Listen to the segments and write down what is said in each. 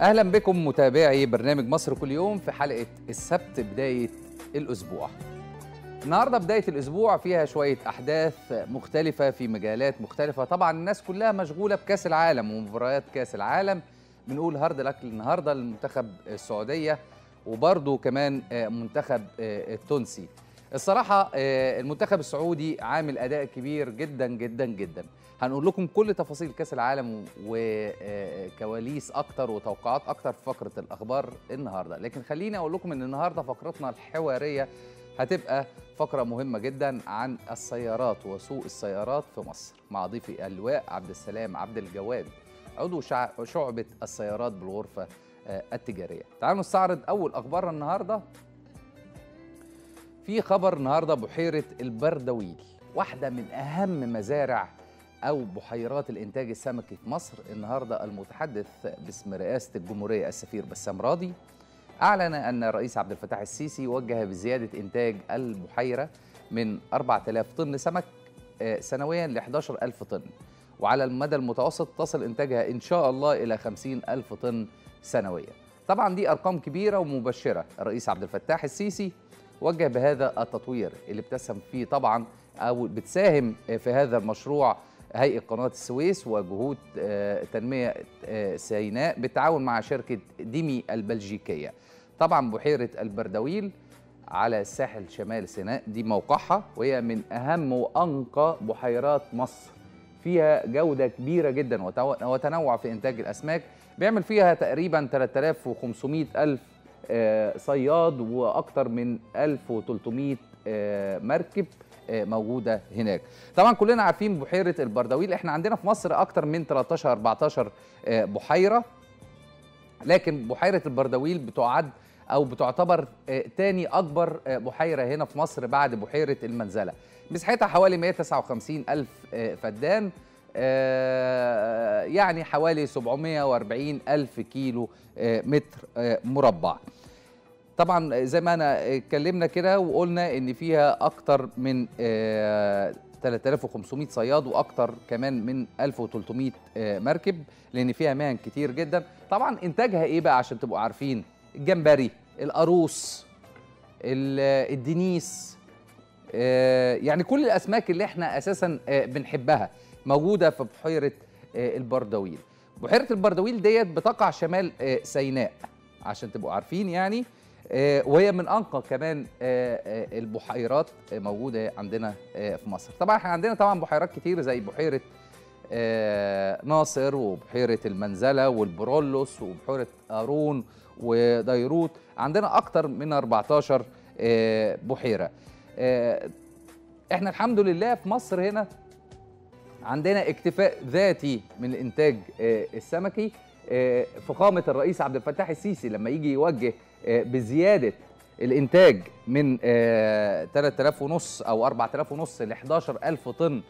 اهلا بكم متابعي برنامج مصر كل يوم في حلقه السبت بدايه الاسبوع النهارده بدايه الاسبوع فيها شويه احداث مختلفه في مجالات مختلفه طبعا الناس كلها مشغوله بكاس العالم ومباريات كاس العالم بنقول هارد لك النهارده للمنتخب السعوديه وبرده كمان منتخب التونسي الصراحه المنتخب السعودي عامل اداء كبير جدا جدا جدا هنقول لكم كل تفاصيل كاس العالم وكواليس اكتر وتوقعات اكتر في فقره الاخبار النهارده لكن خليني اقول لكم ان النهارده فقرتنا الحواريه هتبقى فقره مهمه جدا عن السيارات وسوق السيارات في مصر مع ضيفي اللواء عبد السلام عبد الجواد عضو شعبه السيارات بالغرفه التجاريه تعالوا نستعرض اول اخبار النهارده في خبر النهارده بحيره البردويل واحده من اهم مزارع او بحيرات الانتاج السمكي في مصر النهارده المتحدث باسم رئاسه الجمهوريه السفير بسام راضي اعلن ان الرئيس عبد الفتاح السيسي وجه بزياده انتاج البحيره من 4000 طن سمك سنويا ل 11000 طن وعلى المدى المتوسط تصل انتاجها ان شاء الله الى 50000 طن سنويا طبعا دي ارقام كبيره ومبشره الرئيس عبد الفتاح السيسي وجه بهذا التطوير اللي بتسهم فيه طبعا او بتساهم في هذا المشروع هيئه قناه السويس وجهود تنميه سيناء بالتعاون مع شركه ديمي البلجيكيه طبعا بحيره البردويل على ساحل شمال سيناء دي موقعها وهي من اهم وانقى بحيرات مصر فيها جوده كبيره جدا وتنوع في انتاج الاسماك بيعمل فيها تقريبا 3500 الف صياد واكثر من 1300 مركب موجوده هناك طبعا كلنا عارفين بحيره البردويل احنا عندنا في مصر اكتر من 13 14 بحيره لكن بحيره البردويل بتعد او بتعتبر تاني اكبر بحيره هنا في مصر بعد بحيره المنزله مساحتها حوالي 159 الف فدان يعني حوالي 740 الف كيلو متر مربع طبعا زي ما انا اتكلمنا كده وقلنا ان فيها اكتر من 3500 صياد واكتر كمان من 1300 مركب لان فيها مهن كتير جدا طبعا انتاجها ايه بقى عشان تبقوا عارفين الجمبري القاروص الدنيس يعني كل الاسماك اللي احنا اساسا بنحبها موجوده في بحيره البردويل بحيره البردويل ديت بتقع شمال سيناء عشان تبقوا عارفين يعني وهي من انقى كمان البحيرات موجوده عندنا في مصر طبعا احنا عندنا طبعا بحيرات كتير زي بحيره ناصر وبحيره المنزله والبرولوس وبحيره قارون وديروت عندنا اكتر من 14 بحيره احنا الحمد لله في مصر هنا عندنا اكتفاء ذاتي من الانتاج السمكي فخامه الرئيس عبد الفتاح السيسي لما يجي يوجه بزياده الانتاج من 3000 ونص او 4000 ونص ل 11000 طن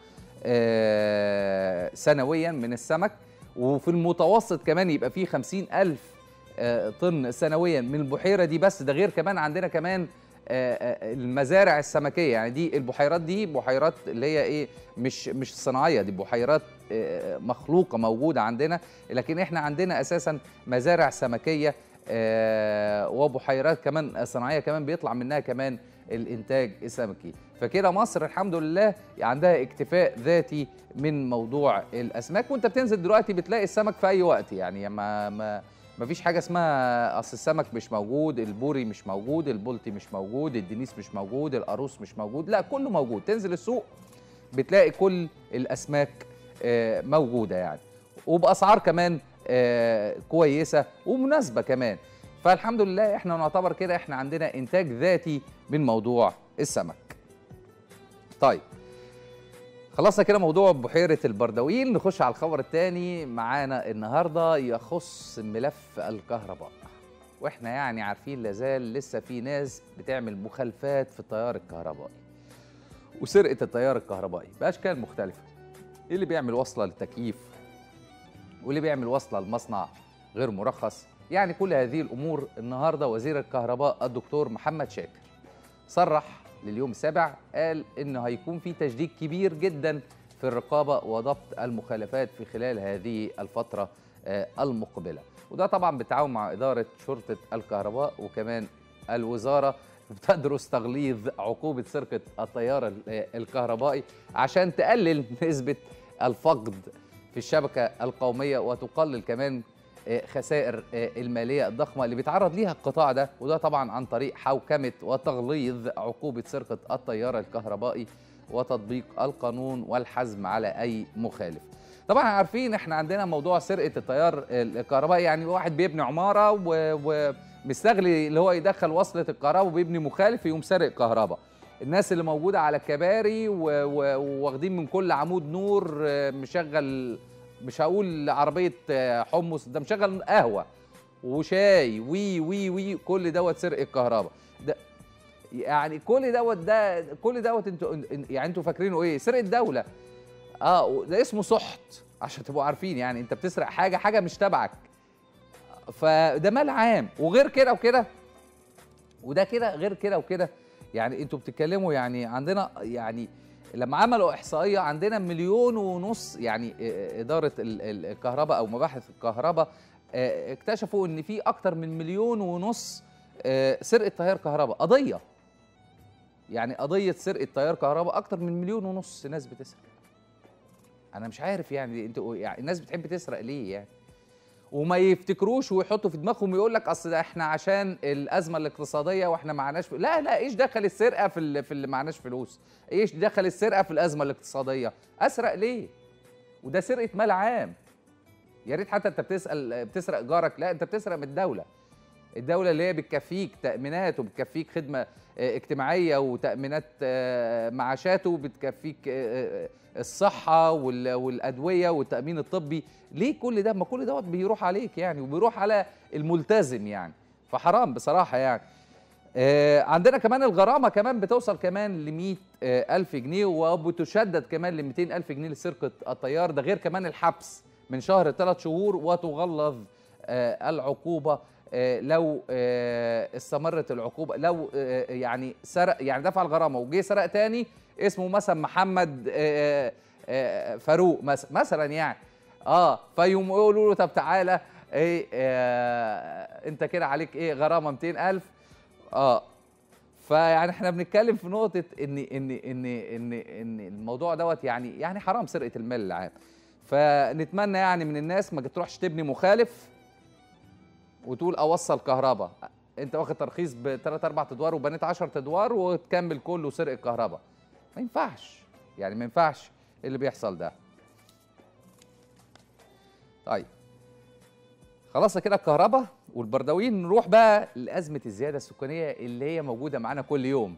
سنويا من السمك وفي المتوسط كمان يبقى فيه 50000 طن سنويا من البحيره دي بس ده غير كمان عندنا كمان المزارع السمكيه يعني دي البحيرات دي بحيرات اللي هي ايه مش مش صناعيه دي بحيرات مخلوقه موجوده عندنا لكن احنا عندنا اساسا مزارع سمكيه وبحيرات كمان صناعيه كمان بيطلع منها كمان الانتاج السمكي فكده مصر الحمد لله عندها اكتفاء ذاتي من موضوع الاسماك وانت بتنزل دلوقتي بتلاقي السمك في اي وقت يعني ما ما ما فيش حاجه اسمها اصل السمك مش موجود البوري مش موجود البلطي مش موجود الدنيس مش موجود القاروص مش موجود لا كله موجود تنزل السوق بتلاقي كل الاسماك موجوده يعني وباسعار كمان كويسه ومناسبه كمان فالحمد لله احنا نعتبر كده احنا عندنا انتاج ذاتي من موضوع السمك طيب خلصنا كده موضوع بحيرة البردويل نخش على الخبر الثاني معانا النهاردة يخص ملف الكهرباء واحنا يعني عارفين لازال لسه في ناس بتعمل مخالفات في التيار الكهربائي وسرقة التيار الكهربائي بأشكال مختلفة إيه اللي بيعمل وصلة للتكييف واللي بيعمل وصلة لمصنع غير مرخص يعني كل هذه الأمور النهاردة وزير الكهرباء الدكتور محمد شاكر صرح لليوم السابع قال انه هيكون في تشديد كبير جدا في الرقابه وضبط المخالفات في خلال هذه الفتره المقبله وده طبعا بالتعاون مع اداره شرطه الكهرباء وكمان الوزاره بتدرس تغليظ عقوبه سرقه التيار الكهربائي عشان تقلل نسبه الفقد في الشبكه القوميه وتقلل كمان خسائر الماليه الضخمه اللي بيتعرض ليها القطاع ده وده طبعا عن طريق حوكمه وتغليظ عقوبه سرقه التيار الكهربائي وتطبيق القانون والحزم على اي مخالف. طبعا عارفين احنا عندنا موضوع سرقه التيار الكهربائي يعني واحد بيبني عماره ومستغلي اللي هو يدخل وصله الكهرباء وبيبني مخالف يقوم سارق كهرباء. الناس اللي موجوده على الكباري وواخدين من كل عمود نور مشغل مش هقول عربيه حمص ده مشغل قهوه وشاي وي وي وي كل دوت سرق الكهرباء ده يعني كل دوت ده كل دوت انتوا يعني انتوا فاكرينه ايه سرقه دوله اه ده اسمه سحت عشان تبقوا عارفين يعني انت بتسرق حاجه حاجه مش تبعك فده مال عام وغير كده وكده وده كده غير كده وكده يعني انتوا بتتكلموا يعني عندنا يعني لما عملوا احصائيه عندنا مليون ونص يعني اداره الكهرباء او مباحث الكهرباء اكتشفوا ان في اكتر من مليون ونص سرقه تيار كهرباء قضيه يعني قضيه سرقه تيار كهرباء اكتر من مليون ونص ناس بتسرق انا مش عارف يعني انتوا يعني الناس بتحب تسرق ليه يعني وما يفتكروش ويحطوا في دماغهم ويقول لك اصل احنا عشان الازمه الاقتصاديه واحنا معناش لا لا ايش دخل السرقه في اللي في اللي معناش فلوس ايش دخل السرقه في الازمه الاقتصاديه اسرق ليه وده سرقه مال عام يا ريت حتى انت بتسال بتسرق جارك لا انت بتسرق من الدوله الدوله اللي هي بتكفيك تامينات وبتكفيك خدمه اجتماعيه وتامينات معاشات وبتكفيك الصحه والادويه والتامين الطبي ليه كل ده ما كل دوت بيروح عليك يعني وبيروح على الملتزم يعني فحرام بصراحه يعني عندنا كمان الغرامه كمان بتوصل كمان ل 100 ألف جنيه وبتشدد كمان ل 200 ألف جنيه لسرقه التيار ده غير كمان الحبس من شهر لثلاث شهور وتغلظ العقوبه لو استمرت العقوبه لو يعني سرق يعني دفع الغرامه وجه سرق تاني اسمه مثلا محمد فاروق مثلا مثلا يعني اه فيقوم يقولوا له طب تعالى ايه آه انت كده عليك ايه غرامه 200000 اه فيعني احنا بنتكلم في نقطه ان ان ان ان ان الموضوع دوت يعني يعني حرام سرقه المال العام فنتمنى يعني من الناس ما تروحش تبني مخالف وتقول اوصل كهرباء انت واخد ترخيص بثلاث اربع ادوار وبنيت 10 ادوار وتكمل كله سرقه كهرباء ما ينفعش يعني ما ينفعش اللي بيحصل ده طيب خلاص كده الكهرباء والبردويين نروح بقى لازمه الزياده السكانيه اللي هي موجوده معانا كل يوم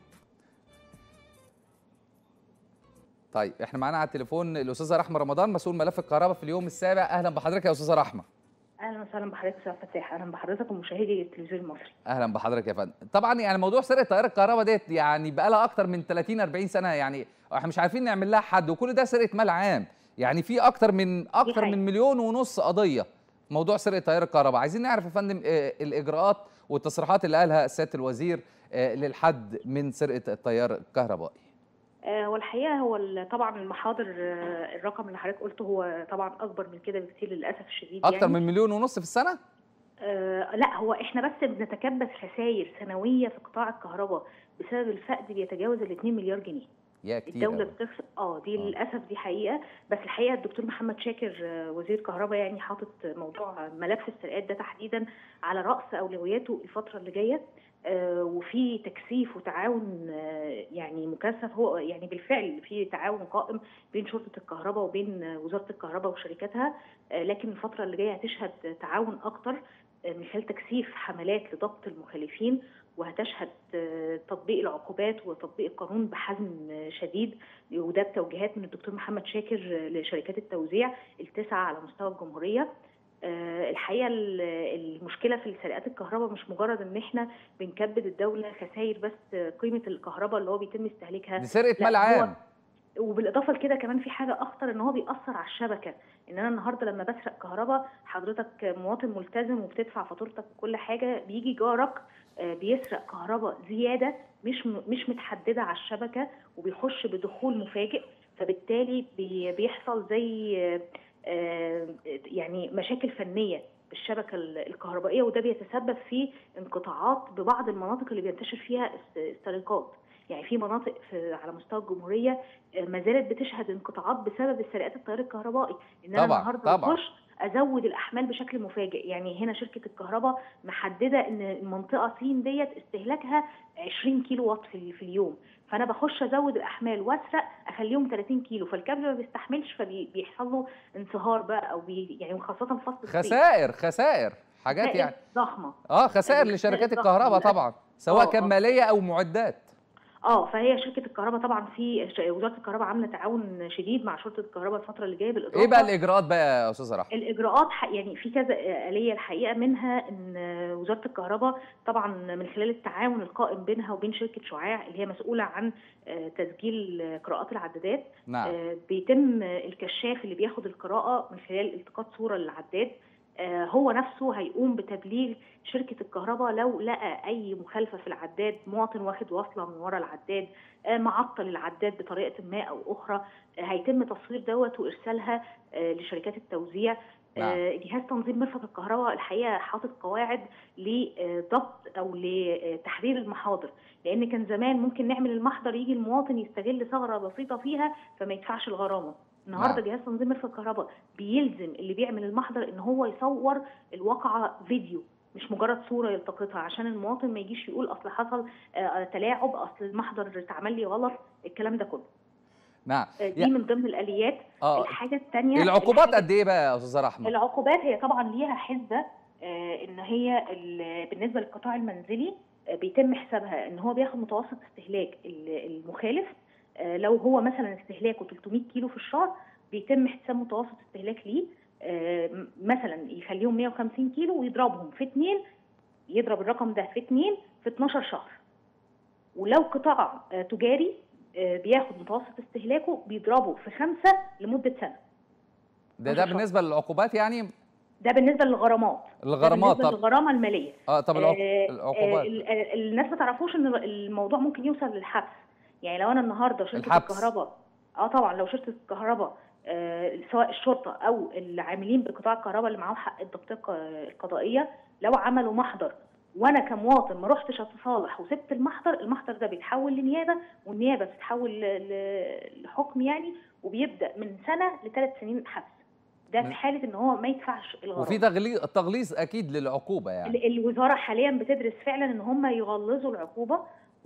طيب احنا معانا على التليفون الاستاذه رحمه رمضان مسؤول ملف الكهرباء في اليوم السابع اهلا بحضرتك يا استاذه رحمه اهلا وسهلا بحضرتك استاذ فتاح اهلا بحضرتك ومشاهدي التلفزيون المصري اهلا بحضرتك يا فندم طبعا يعني موضوع سرقه تيار الكهرباء ديت يعني بقى لها اكتر من 30 40 سنه يعني احنا مش عارفين نعمل لها حد وكل ده سرقه مال عام يعني في اكتر من اكتر من مليون ونص قضيه موضوع سرقه تيار الكهرباء عايزين نعرف يا فندم الاجراءات والتصريحات اللي قالها سياده الوزير للحد من سرقه التيار الكهربائي والحقيقه هو طبعا المحاضر الرقم اللي حضرتك قلته هو طبعا اكبر من كده بكتير للاسف الشديد اكتر يعني. من مليون ونص في السنه آه لا هو احنا بس بنتكبس خسائر سنويه في قطاع الكهرباء بسبب الفقد بيتجاوز ال 2 مليار جنيه يا كتير الدوله بتخسر اه دي آه. للاسف دي حقيقه بس الحقيقه الدكتور محمد شاكر وزير كهرباء يعني حاطط موضوع ملف السرقات ده تحديدا على راس اولوياته الفتره اللي جايه آه وفي تكثيف وتعاون آه يعني مكثف هو يعني بالفعل في تعاون قائم بين شرطه الكهرباء وبين وزاره الكهرباء وشركاتها آه لكن الفتره اللي جايه هتشهد تعاون اكتر من خلال تكثيف حملات لضبط المخالفين وهتشهد تطبيق العقوبات وتطبيق القانون بحزم شديد وده بتوجيهات من الدكتور محمد شاكر لشركات التوزيع التسعه على مستوى الجمهوريه الحقيقه المشكله في سرقات الكهرباء مش مجرد ان احنا بنكبد الدوله خسائر بس قيمه الكهرباء اللي هو بيتم استهلاكها دي سرقه مال عام وبالاضافه لكده كمان في حاجه اخطر ان هو بيأثر على الشبكه ان انا النهارده لما بسرق كهرباء حضرتك مواطن ملتزم وبتدفع فاتورتك وكل حاجه بيجي جارك بيسرق كهرباء زياده مش مش متحدده على الشبكه وبيخش بدخول مفاجئ فبالتالي بيحصل زي آه، يعني مشاكل فنيه بالشبكه ال- الكهربائيه وده بيتسبب في انقطاعات ببعض المناطق اللي بينتشر فيها الس- السرقات يعني في مناطق في على مستوى الجمهوريه آه، ما زالت بتشهد انقطاعات بسبب السرقات التيار الكهربائي ان انا طبعاً، النهارده طبعاً. اخش ازود الاحمال بشكل مفاجئ يعني هنا شركه الكهرباء محدده ان المنطقه س ديت استهلاكها 20 كيلو وات في, في اليوم فانا بخش ازود الاحمال واسرق اخليهم 30 كيلو فالكابل ما بيستحملش فبيحصل له انصهار بقى او بي يعني خاصه في فصل الصيف. خسائر خسائر حاجات خسائر يعني ضخمه اه خسائر يعني لشركات خسائر الكهرباء ضخمة طبعا سواء آه، كان آه. ماليه او معدات اه فهي شركه الكهرباء طبعا في ش- وزاره الكهرباء عامله تعاون شديد مع شرطه الكهرباء الفتره اللي جايه بالاضافه ايه بقى الاجراءات بقى يا استاذه رحمه الاجراءات ح- يعني في كذا اليه الحقيقه منها ان وزاره الكهرباء طبعا من خلال التعاون القائم بينها وبين شركه شعاع اللي هي مسؤوله عن آه، تسجيل آه، قراءات العدادات نعم آه، بيتم الكشاف اللي بياخد القراءه من خلال التقاط صوره للعداد آه، هو نفسه هيقوم بتبليغ شركه الكهرباء لو لقى اي مخالفه في العداد مواطن واخد وصله من ورا العداد آه، معطل العداد بطريقه ما او اخرى آه، هيتم تصوير دوت وارسالها آه، لشركات التوزيع نعم. آه، جهاز تنظيم مرفق الكهرباء الحقيقه حاطط قواعد لضبط او لتحرير المحاضر لان كان زمان ممكن نعمل المحضر يجي المواطن يستغل ثغره بسيطه فيها فما يدفعش الغرامه النهارده نعم. جهاز تنظيم مرفق الكهرباء بيلزم اللي بيعمل المحضر ان هو يصور الواقعه فيديو مش مجرد صوره يلتقطها عشان المواطن ما يجيش يقول اصل حصل آه، تلاعب اصل المحضر اتعمل لي غلط الكلام ده كله نعم آه، دي يا- من ضمن الاليات اه الحاجه الثانيه العقوبات قد ايه بقى يا استاذه رحمه العقوبات هي طبعا ليها حسبه آه، ان هي ال- بالنسبه للقطاع المنزلي آه، بيتم حسابها ان هو بياخد متوسط استهلاك ال- المخالف آه، لو هو مثلا استهلاكه 300 كيلو في الشهر بيتم حساب متوسط استهلاك ليه آه، م- مثلا يخليهم 150 كيلو ويضربهم في اثنين يضرب الرقم ده في اثنين في 12 شهر ولو قطاع آه، تجاري آه، بياخد متوسط استهلاكه بيضربه في خمسة لمدة سنة ده ده 12 بالنسبه للعقوبات يعني ده بالنسبة للغرامات ده الغرامات بالنسبة طب للغرامة المالية اه طب العق- آه، العقوبات آه، ال- آه، الناس ما تعرفوش ان الموضوع ممكن يوصل للحبس يعني لو انا النهارده شركه الحبس. الكهرباء اه طبعا لو شركه الكهرباء آه سواء الشرطه او العاملين بقطاع الكهرباء اللي معاهم حق الضبطيه الق- القضائيه لو عملوا محضر وانا كمواطن ما رحتش اتصالح وسبت المحضر المحضر ده بيتحول لنيابه والنيابه بتتحول ل- ل- لحكم يعني وبيبدا من سنه لثلاث سنين حبس ده من- في حاله ان هو ما يدفعش الغرامه وفي تغليظ تغليظ اكيد للعقوبه يعني ال- الوزاره حاليا بتدرس فعلا ان هم يغلظوا العقوبه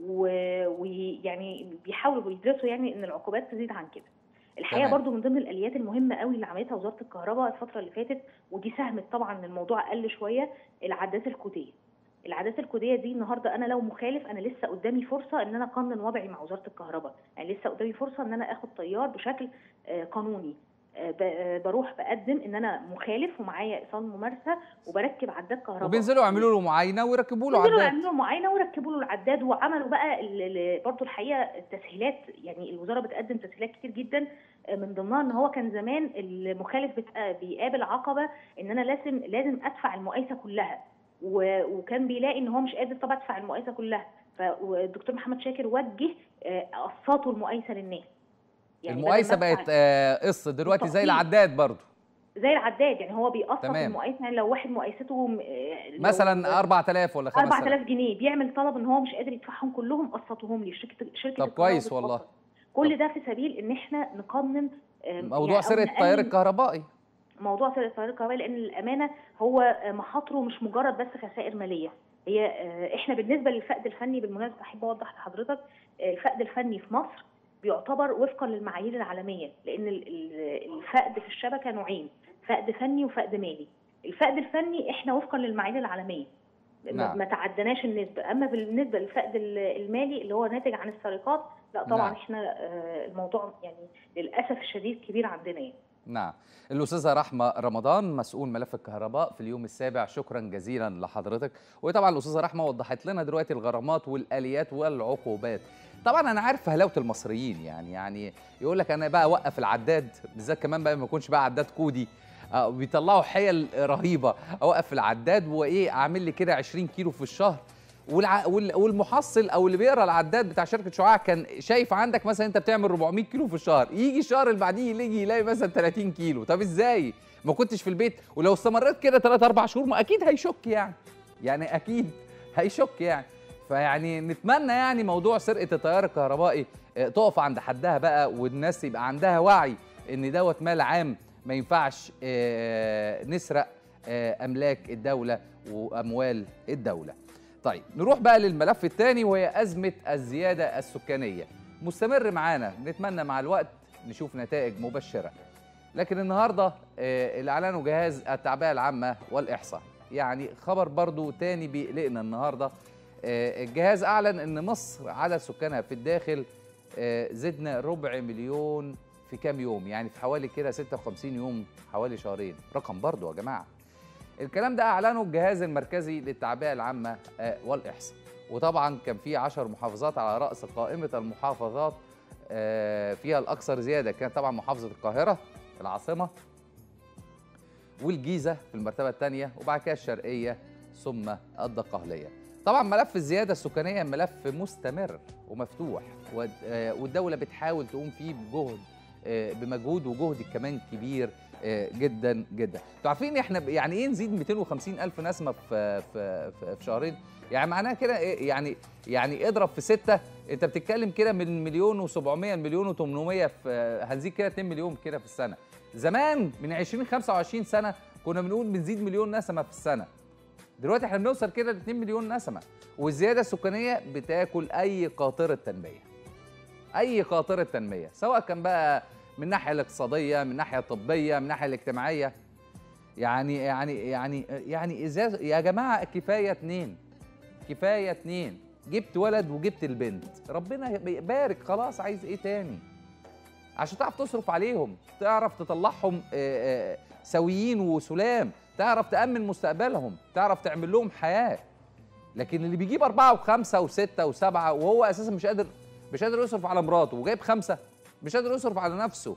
و- ويعني بيحاولوا يدرسوا يعني ان العقوبات تزيد عن كده. الحقيقه تمام. برضو من ضمن الاليات المهمه قوي اللي عملتها وزاره الكهرباء الفتره اللي فاتت ودي ساهمت طبعا ان الموضوع قل شويه العدات الكوديه. العادات الكوديه دي النهارده انا لو مخالف انا لسه قدامي فرصه ان انا اقنن وضعي مع وزاره الكهرباء، يعني لسه قدامي فرصه ان انا اخد طيار بشكل آه، قانوني. آه، ب- آه، بروح بقدم ان انا مخالف ومعايا ايصال ممارسه وبركب عداد كهرباء وبينزلوا يعملوا له معاينه ويركبوا له نزلوا عداد يعملوا معاينه وركبوا له العداد وعملوا بقى برضه الحقيقه التسهيلات يعني الوزاره بتقدم تسهيلات كتير جدا آه، من ضمنها ان هو كان زمان المخالف بت- بيقابل عقبه ان انا لازم لازم ادفع المقايسه كلها و- وكان بيلاقي ان هو مش قادر طبعا ادفع المقايسه كلها فالدكتور محمد شاكر وجه آه، اقساطه المقايسه للناس بدل ما المقايسه أدفع- بقت آه، قسط دلوقتي زي بالتقسيط. العداد برضو زي العداد يعني هو بيقسط تمام. المقايسه يعني لو واحد مقايسته م- آه، لو- مثلا 4000 ولا 5000 4000 جنيه بيعمل طلب ان هو مش قادر يدفعهم كلهم قسطهم لي شركه شركه طب الكهرباء كويس بتقسط. والله. كل ده في سبيل ان احنا نقنن آه، موضوع يعني أو سرقه التيار نقلل الكهربائي موضوع سرقه التيار الكهربائي لان الامانه هو آه، مخاطره مش مجرد بس خسائر ماليه هي آه، احنا بالنسبه للفقد الفني بالمناسبه احب اوضح لحضرتك آه، الفقد الفني في مصر بيعتبر وفقا للمعايير العالميه لان ال- ال- الفقد في الشبكه نوعين فقد فني وفقد مالي الفقد الفني احنا وفقا للمعايير العالميه ما- نعم. ما تعدناش النسبه اما بالنسبه للفقد ال- المالي اللي هو ناتج عن السرقات لا طبعا نعم. احنا آه، الموضوع يعني للاسف الشديد كبير عندنا يعني نعم الأستاذة رحمة رمضان مسؤول ملف الكهرباء في اليوم السابع شكرا جزيلا لحضرتك وطبعا الأستاذة رحمة وضحت لنا دلوقتي الغرامات والآليات والعقوبات طبعا أنا عارف هلاوة المصريين يعني يعني يقول لك أنا بقى أوقف العداد بالذات كمان بقى ما يكونش بقى عداد كودي آه، بيطلعوا حيل رهيبة أوقف العداد وإيه أعمل لي كده 20 كيلو في الشهر والع... وال- والمحصل او اللي بيقرا العداد بتاع شركه شعاع كان شايف عندك مثلا انت بتعمل 400 كيلو في الشهر يجي الشهر اللي بعديه يجي يلاقي مثلا 30 كيلو طب ازاي ما كنتش في البيت ولو استمريت كده 3 4 شهور ما اكيد هيشك يعني يعني اكيد هيشك يعني فيعني نتمنى يعني موضوع سرقه التيار الكهربائي آه، تقف عند حدها بقى والناس يبقى عندها وعي ان دوت مال عام ما ينفعش آه، نسرق آه، املاك الدوله واموال الدوله طيب نروح بقى للملف الثاني وهي أزمة الزيادة السكانية مستمر معانا نتمنى مع الوقت نشوف نتائج مبشرة لكن النهاردة آه، اللي أعلنه جهاز التعبئة العامة والإحصاء يعني خبر برضو تاني بيقلقنا النهاردة آه، الجهاز أعلن أن مصر عدد سكانها في الداخل آه، زدنا ربع مليون في كام يوم يعني في حوالي كده 56 يوم حوالي شهرين رقم برضو يا جماعه الكلام ده اعلنه الجهاز المركزي للتعبئه العامه آه، والاحصاء وطبعا كان في 10 محافظات على راس قائمه المحافظات آه، فيها الاكثر زياده كانت طبعا محافظه القاهره العاصمه والجيزه في المرتبه الثانيه وبعد كده الشرقيه ثم الدقهليه طبعا ملف الزياده السكانيه ملف مستمر ومفتوح ود- آه، والدوله بتحاول تقوم فيه بجهد آه، بمجهود وجهد كمان كبير آه، جدا جدا انتوا عارفين احنا ب- يعني ايه نزيد 250 الف نسمه في في في, في شهرين يعني معناها كده إيه؟ يعني يعني اضرب في ستة انت بتتكلم كده من مليون و700 مليون و800 في هنزيد كده 2 مليون كده في السنه زمان من 20 25 سنه كنا بنقول بنزيد مليون نسمه في السنه دلوقتي احنا بنوصل كده ل 2 مليون نسمه والزياده السكانيه بتاكل اي قاطره تنميه اي قاطره تنميه سواء كان بقى من الناحيه الاقتصاديه من الناحيه الطبيه من الناحيه الاجتماعيه يعني يعني يعني يعني ازاي يا جماعه كفايه اتنين كفايه اتنين جبت ولد وجبت البنت ربنا يبارك خلاص عايز ايه تاني عشان تعرف تصرف عليهم تعرف تطلعهم آه، آه، سويين وسلام تعرف تأمن مستقبلهم تعرف تعمل لهم حياة لكن اللي بيجيب أربعة وخمسة وستة وسبعة وهو أساسا مش قادر مش قادر يصرف على مراته وجايب خمسة مش قادر يصرف على نفسه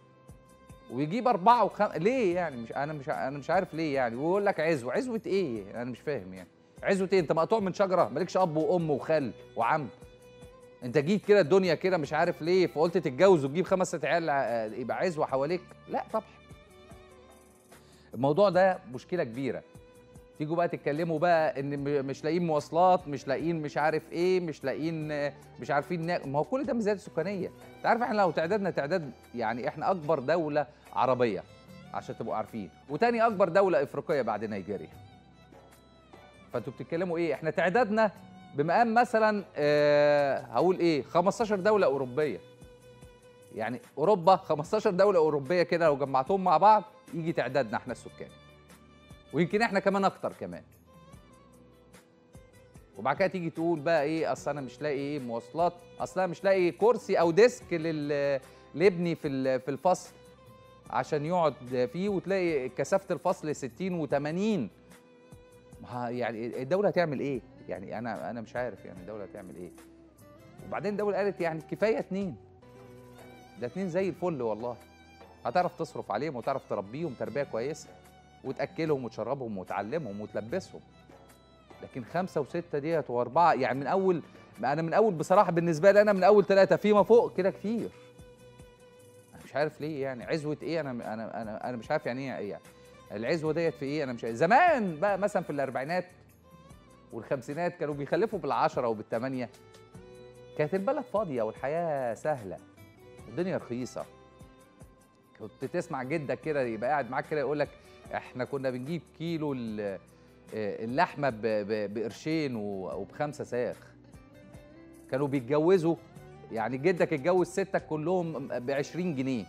ويجيب أربعة وخمسة ليه يعني مش أنا مش أنا مش عارف ليه يعني ويقول لك عزوة عزوة إيه أنا مش فاهم يعني عزوة إيه أنت مقطوع من شجرة مالكش أب وأم وخال وعم انت جيت كده الدنيا كده مش عارف ليه فقلت تتجوز وتجيب خمس ست عيال آه، يبقى عزوه حواليك لا طبعا الموضوع ده مشكله كبيره تيجوا بقى تتكلموا بقى ان م- مش لاقيين مواصلات مش لاقيين مش عارف ايه مش لاقيين آه، مش عارفين نا... ما هو كل ده من زياده سكانيه انت عارف احنا لو تعدادنا تعداد يعني احنا اكبر دوله عربيه عشان تبقوا عارفين وتاني اكبر دوله افريقيه بعد نيجيريا فانتوا بتتكلموا ايه احنا تعدادنا بمقام مثلا آه هقول ايه 15 دوله اوروبيه يعني اوروبا 15 دوله اوروبيه كده لو جمعتهم مع بعض يجي تعدادنا احنا السكان ويمكن احنا كمان اكتر كمان وبعد كده تيجي تقول بقى ايه اصل انا مش لاقي ايه مواصلات اصل انا مش لاقي كرسي او ديسك لل لابني في ال- في الفصل عشان يقعد فيه وتلاقي كثافه الفصل 60 و80 ما يعني الدوله هتعمل ايه يعني انا انا مش عارف يعني الدوله هتعمل ايه وبعدين الدوله قالت يعني كفايه اتنين ده اتنين زي الفل والله هتعرف تصرف عليهم وتعرف تربيهم تربيه كويسه وتاكلهم وتشربهم وتعلمهم وتلبسهم لكن خمسه وسته ديت واربعه يعني من اول انا من اول بصراحه بالنسبه لي انا من اول ثلاثه فيما فوق كده كتير انا مش عارف ليه يعني عزوه ايه انا انا انا انا مش عارف يعني ايه يعني العزوه ديت في ايه انا مش عارف. زمان بقى مثلا في الاربعينات والخمسينات كانوا بيخلفوا بالعشرة وبالثمانية كانت البلد فاضية والحياة سهلة الدنيا رخيصة كنت تسمع جدك كده يبقى قاعد معاك كده يقول لك احنا كنا بنجيب كيلو ال- آه، اللحمة ب- ب- بقرشين و- وبخمسة ساخ كانوا بيتجوزوا يعني جدك اتجوز ستك كلهم ب 20 جنيه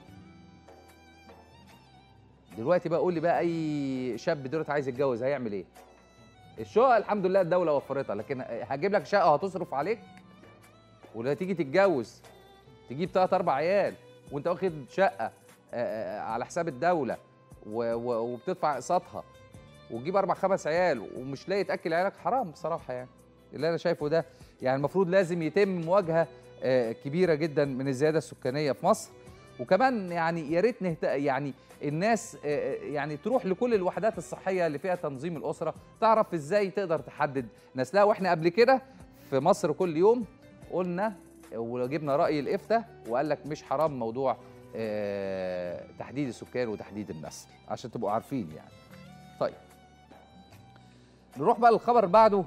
دلوقتي بقى قول لي بقى اي شاب دلوقتي عايز يتجوز هيعمل ايه؟ الشقه الحمد لله الدوله وفرتها لكن هجيب لك شقه هتصرف عليك ولا تيجي تتجوز تجيب ثلاث اربع عيال وانت واخد شقه آه، آه، على حساب الدوله و- و- وبتدفع اقساطها وتجيب اربع خمس عيال ومش لاقي تاكل عيالك حرام بصراحه يعني اللي انا شايفه ده يعني المفروض لازم يتم مواجهه آه، كبيره جدا من الزياده السكانيه في مصر وكمان يعني يا ريت نهت... يعني الناس آه، آه، يعني تروح لكل الوحدات الصحيه اللي فيها تنظيم الاسره تعرف ازاي تقدر تحدد نسلها واحنا قبل كده في مصر كل يوم قلنا وجبنا راي الافتاء وقال لك مش حرام موضوع آه، تحديد السكان وتحديد النسل عشان تبقوا عارفين يعني طيب نروح بقى للخبر اللي بعده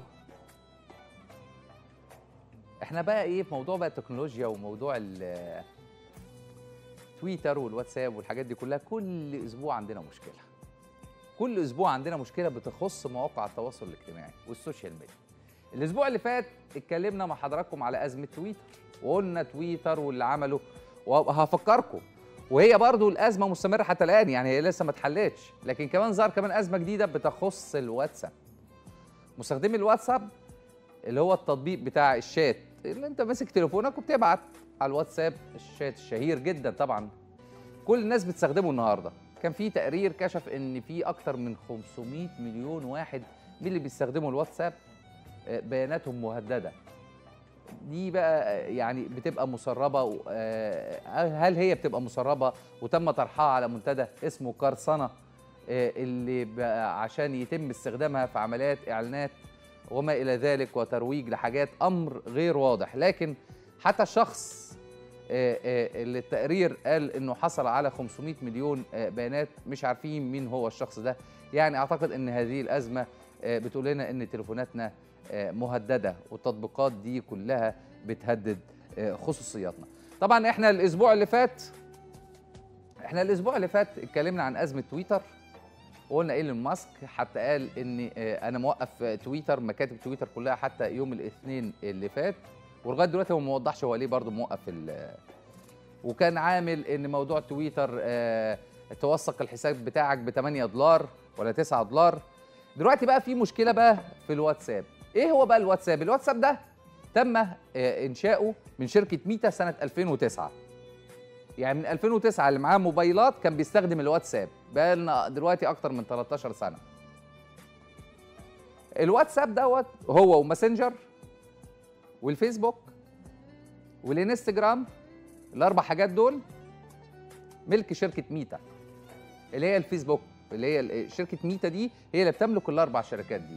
احنا بقى ايه في موضوع بقى التكنولوجيا وموضوع ال- تويتر والواتساب والحاجات دي كلها كل اسبوع عندنا مشكله كل اسبوع عندنا مشكله بتخص مواقع التواصل الاجتماعي والسوشيال ميديا الاسبوع اللي فات اتكلمنا مع حضراتكم على ازمه تويتر وقلنا تويتر واللي عمله وهفكركم وهي برضو الازمه مستمره حتى الان يعني هي لسه ما اتحلتش لكن كمان ظهر كمان ازمه جديده بتخص الواتساب مستخدمي الواتساب اللي هو التطبيق بتاع الشات اللي انت ماسك تليفونك وبتبعت على الواتساب الشات الشهير جدا طبعا كل الناس بتستخدمه النهارده كان في تقرير كشف ان في اكتر من 500 مليون واحد من اللي بيستخدموا الواتساب آه، بياناتهم مهدده دي بقى آه، يعني بتبقى مسربه و- آه، هل هي بتبقى مسربه وتم طرحها على منتدى اسمه قرصنه آه، اللي بقى عشان يتم استخدامها في عمليات اعلانات وما الى ذلك وترويج لحاجات امر غير واضح لكن حتى الشخص آه، آه، اللي التقرير قال انه حصل على 500 مليون آه، بيانات مش عارفين مين هو الشخص ده يعني اعتقد ان هذه الازمه آه، بتقول لنا ان تليفوناتنا آه، مهدده والتطبيقات دي كلها بتهدد آه، خصوصياتنا طبعا احنا الاسبوع اللي فات احنا الاسبوع اللي فات اتكلمنا عن ازمه تويتر وقلنا ايلون ماسك حتى قال ان آه، انا موقف آه، تويتر مكاتب تويتر كلها حتى يوم الاثنين اللي فات ولغايه دلوقتي هو ما وضحش هو ليه برضه موقف ال- وكان عامل ان موضوع تويتر آه، توثق الحساب بتاعك ب 8 دولار ولا 9 دولار دلوقتي بقى في مشكله بقى في الواتساب ايه هو بقى الواتساب الواتساب ده تم آه، انشاؤه من شركه ميتا سنه 2009 يعني من 2009 اللي معاه موبايلات كان بيستخدم الواتساب بقى لنا دلوقتي اكتر من 13 سنه الواتساب دوت هو وماسنجر والفيسبوك والانستجرام الاربع حاجات دول ملك شركه ميتا اللي هي الفيسبوك اللي هي ال- شركه ميتا دي هي اللي بتملك الاربع شركات دي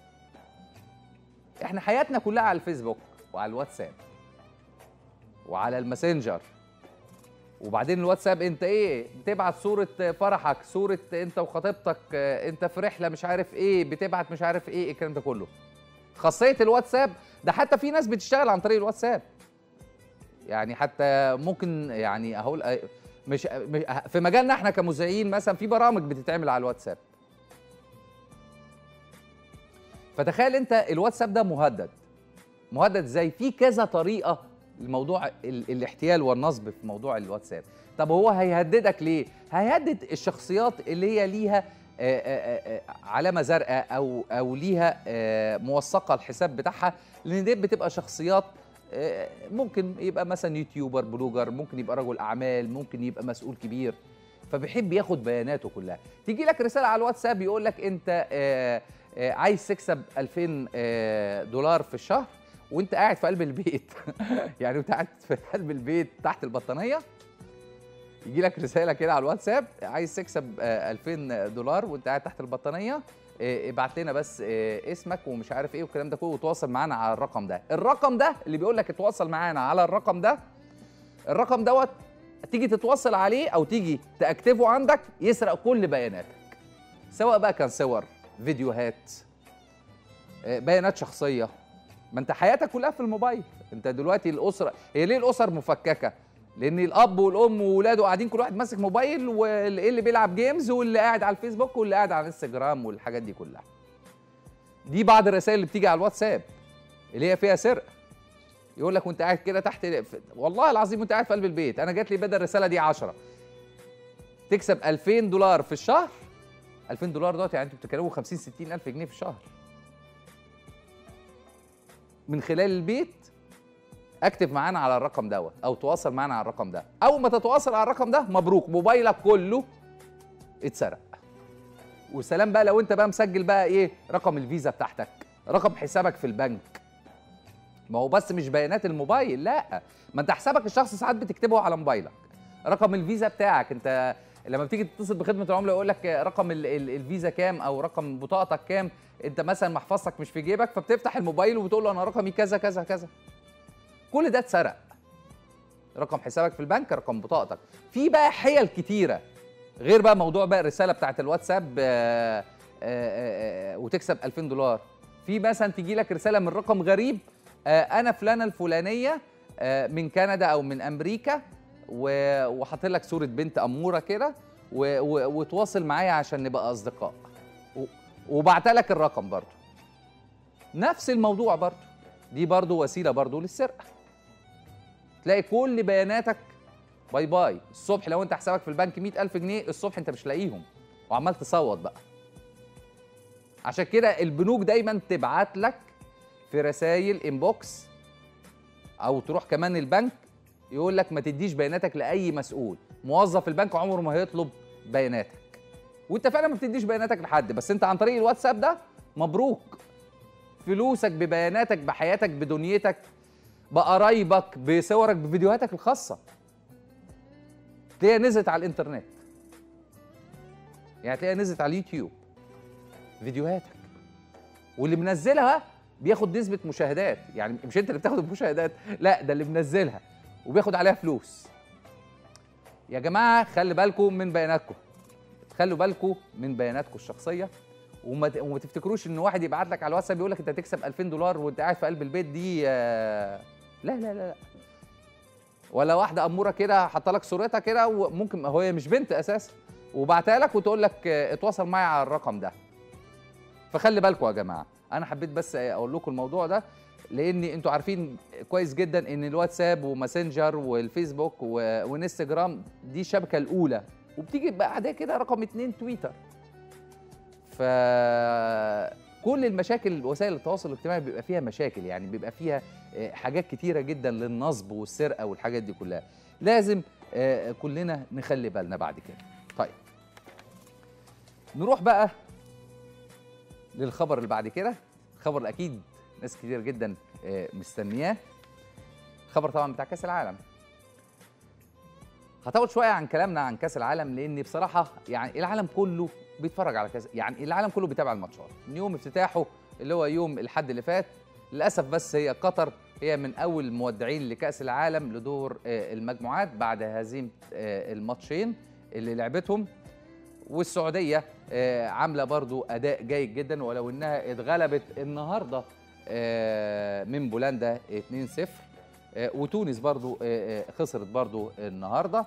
احنا حياتنا كلها على الفيسبوك وعلى الواتساب وعلى الماسنجر وبعدين الواتساب انت ايه بتبعت صورة فرحك صورة انت وخطيبتك اه، انت في رحلة مش عارف ايه بتبعت مش عارف ايه الكلام ده كله خاصية الواتساب ده حتى في ناس بتشتغل عن طريق الواتساب يعني حتى ممكن يعني هقول اه، مش مش- في مجالنا احنا كمذيعين مثلا في برامج بتتعمل على الواتساب فتخيل انت الواتساب ده مهدد مهدد ازاي في كذا طريقه لموضوع ال- الاحتيال والنصب في موضوع الواتساب طب هو هيهددك ليه هيهدد الشخصيات اللي هي ليها آه، آه، آه، علامه زرقاء او او ليها آه، موثقه الحساب بتاعها لان دي بتبقى شخصيات آه، ممكن يبقى مثلا يوتيوبر بلوجر ممكن يبقى رجل اعمال ممكن يبقى مسؤول كبير فبيحب ياخد بياناته كلها تيجي لك رساله على الواتساب يقول لك انت آه، آه، عايز تكسب 2000 آه، دولار في الشهر وانت قاعد في قلب البيت يعني وانت قاعد في قلب البيت تحت البطانيه يجي لك رساله كده على الواتساب عايز تكسب آه، 2000 دولار وانت قاعد تحت البطانيه آه، ابعت لنا بس آه، اسمك ومش عارف ايه والكلام ده كله وتواصل معانا على الرقم ده الرقم ده اللي بيقول لك اتواصل معانا على الرقم ده الرقم دوت تيجي تتواصل عليه او تيجي تاكتفه عندك يسرق كل بياناتك سواء بقى كان صور فيديوهات آه، بيانات شخصيه ما انت حياتك كلها في الموبايل انت دلوقتي الاسره هي ليه الاسر مفككه لان الاب والام وولاده قاعدين كل واحد ماسك موبايل واللي اللي بيلعب جيمز واللي قاعد على الفيسبوك واللي قاعد على الانستجرام والحاجات دي كلها دي بعض الرسائل اللي بتيجي على الواتساب اللي هي فيها سرقه يقول لك وانت قاعد كده تحت والله العظيم وانت قاعد في قلب البيت انا جات لي بدل الرساله دي 10 تكسب 2000 دولار في الشهر 2000 دولار دوت يعني انتوا بتتكلموا 50 60 الف جنيه في الشهر من خلال البيت اكتب معانا على الرقم دوت او تواصل معانا على الرقم ده اول ما تتواصل على الرقم ده مبروك موبايلك كله اتسرق وسلام بقى لو انت بقى مسجل بقى ايه رقم الفيزا بتاعتك رقم حسابك في البنك ما هو بس مش بيانات الموبايل لا ما انت حسابك الشخصي ساعات بتكتبه على موبايلك رقم الفيزا بتاعك انت لما بتيجي تتصل بخدمه العملاء يقول لك رقم ال ال الفيزا كام او رقم بطاقتك كام انت مثلا محفظتك مش في جيبك فبتفتح الموبايل وبتقول له انا رقمي كذا كذا كذا كل ده اتسرق رقم حسابك في البنك رقم بطاقتك في بقى حيل كتيره غير بقى موضوع بقى الرساله بتاعت الواتساب آآ آآ وتكسب 2000 دولار في مثلا تيجي لك رساله من رقم غريب انا فلانه الفلانيه من كندا او من امريكا وحاطط لك صوره بنت اموره كده وتواصل معايا عشان نبقى اصدقاء وبعت لك الرقم برضو نفس الموضوع برضو دي برضو وسيله برضو للسرقه تلاقي كل بياناتك باي باي الصبح لو انت حسابك في البنك 100000 جنيه الصبح انت مش لاقيهم وعمال تصوت بقى عشان كده البنوك دايما تبعت لك في رسائل انبوكس او تروح كمان البنك يقول لك ما تديش بياناتك لاي مسؤول موظف البنك عمره ما هيطلب بياناتك وانت فعلا ما بتديش بياناتك لحد بس انت عن طريق الواتساب ده مبروك فلوسك ببياناتك بحياتك بدنيتك بقرايبك بصورك بفيديوهاتك الخاصه تلاقيها نزلت على الانترنت يعني تلاقيها نزلت على اليوتيوب فيديوهاتك واللي منزلها بياخد نسبة مشاهدات يعني مش انت اللي بتاخد المشاهدات لا ده اللي منزلها وبياخد عليها فلوس يا جماعة خلي بالكم من بياناتكم خلوا بالكم من بياناتكم الشخصية وما وما تفتكروش ان واحد يبعت لك على الواتساب يقول لك انت هتكسب 2000 دولار وانت قاعد في قلب البيت دي لا لا لا لا ولا واحده اموره كده حاطه لك صورتها كده وممكن هي مش بنت اساسا وبعتها لك وتقول لك اتواصل معايا على الرقم ده فخلي بالكم يا جماعه انا حبيت بس اقول لكم الموضوع ده لان انتوا عارفين كويس جدا ان الواتساب وماسنجر والفيسبوك وانستجرام دي الشبكه الاولى وبتيجي بعدها كده رقم اتنين تويتر ف كل المشاكل وسائل التواصل الاجتماعي بيبقى فيها مشاكل يعني بيبقى فيها حاجات كتيرة جدا للنصب والسرقة والحاجات دي كلها لازم كلنا نخلي بالنا بعد كده طيب نروح بقى للخبر اللي بعد كده خبر اكيد ناس كتير جدا مستنياه خبر طبعا بتاع كاس العالم هطول شويه عن كلامنا عن كاس العالم لان بصراحه يعني العالم كله بيتفرج على كاس يعني العالم كله بيتابع الماتشات من يوم افتتاحه اللي هو يوم الحد اللي فات للاسف بس هي قطر هي من اول المودعين لكاس العالم لدور المجموعات بعد هزيمه الماتشين اللي لعبتهم والسعوديه عامله برضو اداء جيد جدا ولو انها اتغلبت النهارده من بولندا 2-0 وتونس برضو خسرت برضو النهارده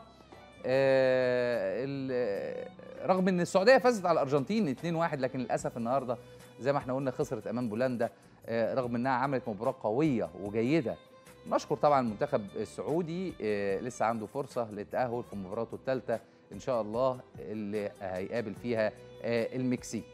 رغم ان السعوديه فازت على الارجنتين 2-1 لكن للاسف النهارده زي ما احنا قلنا خسرت امام بولندا رغم انها عملت مباراه قويه وجيده نشكر طبعا المنتخب السعودي لسه عنده فرصه للتاهل في مباراته الثالثه ان شاء الله اللي هيقابل فيها المكسيك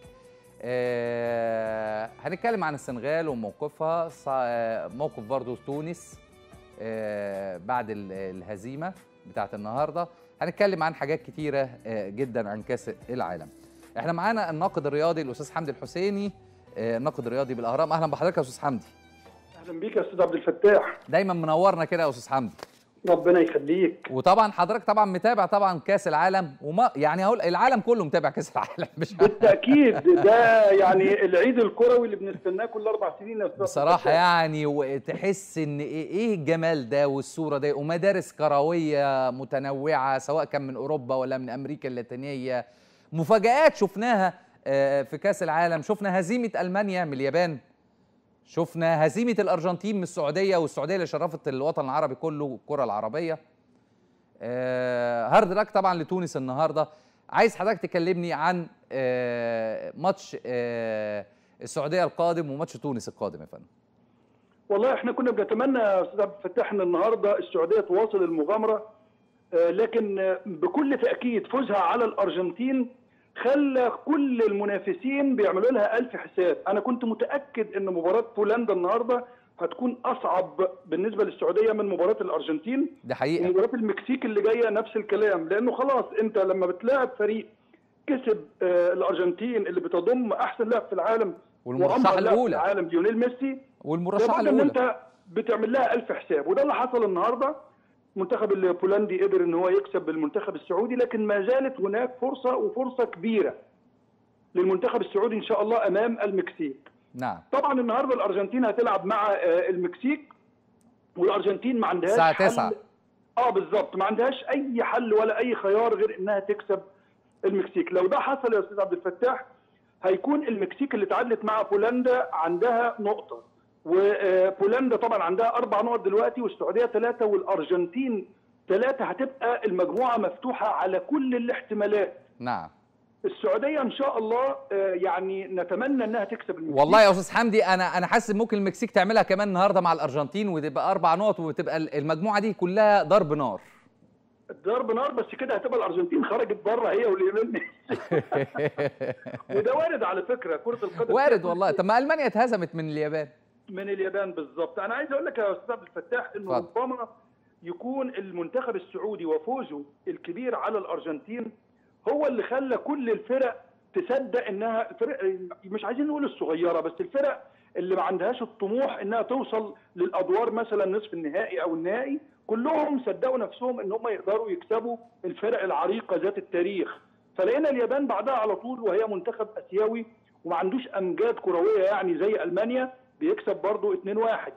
هنتكلم عن السنغال وموقفها موقف برضو تونس بعد الهزيمه بتاعت النهارده هنتكلم عن حاجات كتيره جدا عن كاس العالم احنا معانا الناقد الرياضي الاستاذ حمدي الحسيني الناقد الرياضي بالاهرام اهلا بحضرتك يا استاذ حمدي اهلا بيك يا استاذ عبد الفتاح دايما منورنا كده يا استاذ حمدي ربنا يخليك وطبعا حضرتك طبعا متابع طبعا كاس العالم وما يعني هقول العالم كله متابع كاس العالم مش بالتاكيد ده يعني العيد الكروي اللي بنستناه كل اربع سنين يا استاذ بصراحه يعني وتحس ان ايه الجمال ده والصوره ده ومدارس كرويه متنوعه سواء كان من اوروبا ولا من امريكا اللاتينيه مفاجات شفناها في كاس العالم شفنا هزيمه المانيا من اليابان شفنا هزيمه الارجنتين من السعوديه والسعوديه اللي شرفت الوطن العربي كله والكره العربيه آه هارد لك طبعا لتونس النهارده عايز حضرتك تكلمني عن آه ماتش آه السعوديه القادم وماتش تونس القادم يا فندم والله احنا كنا بنتمنى يا استاذ عبد الفتاح ان النهارده السعوديه تواصل المغامره لكن بكل تاكيد فوزها على الارجنتين خلى كل المنافسين بيعملوا لها ألف حساب أنا كنت متأكد أن مباراة بولندا النهاردة هتكون أصعب بالنسبة للسعودية من مباراة الأرجنتين ده حقيقة ومباراة المكسيك اللي جاية نفس الكلام لأنه خلاص أنت لما بتلاعب فريق كسب آه الأرجنتين اللي بتضم أحسن لاعب في العالم والمرشحة الأولى في العالم ليونيل ميسي والمرشحة الأولى أن أنت بتعمل لها ألف حساب وده اللي حصل النهاردة المنتخب البولندي قدر ان هو يكسب المنتخب السعودي لكن ما زالت هناك فرصه وفرصه كبيره للمنتخب السعودي ان شاء الله امام المكسيك نعم طبعا النهارده الارجنتين هتلعب مع آه، المكسيك والارجنتين ما عندهاش الساعة حل- 9. اه بالظبط ما عندهاش اي حل ولا اي خيار غير انها تكسب المكسيك لو ده حصل يا استاذ عبد الفتاح هيكون المكسيك اللي تعادلت مع بولندا عندها نقطه وبولندا طبعا عندها اربع نقط دلوقتي والسعوديه ثلاثه والارجنتين ثلاثه هتبقى المجموعه مفتوحه على كل الاحتمالات نعم السعوديه ان شاء الله آه، يعني نتمنى انها تكسب المكسيك والله يا استاذ حمدي انا انا حاسس إن ممكن المكسيك تعملها كمان النهارده مع الارجنتين وتبقى اربع نقط وتبقى المجموعه دي كلها ضرب نار ضرب نار بس كده هتبقى الارجنتين خرجت بره هي واليونان وده وارد على فكره كره القدم وارد والله طب ما المانيا اتهزمت من اليابان من اليابان بالظبط انا عايز اقول لك يا استاذ عبد الفتاح انه اتفضل. ربما يكون المنتخب السعودي وفوزه الكبير على الارجنتين هو اللي خلى كل الفرق تصدق انها الفرق مش عايزين نقول الصغيره بس الفرق اللي ما عندهاش الطموح انها توصل للادوار مثلا نصف النهائي او النهائي كلهم صدقوا نفسهم ان هم يقدروا يكسبوا الفرق العريقه ذات التاريخ فلقينا اليابان بعدها على طول وهي منتخب اسيوي وما عندوش امجاد كرويه يعني زي المانيا بيكسب برضه 2-1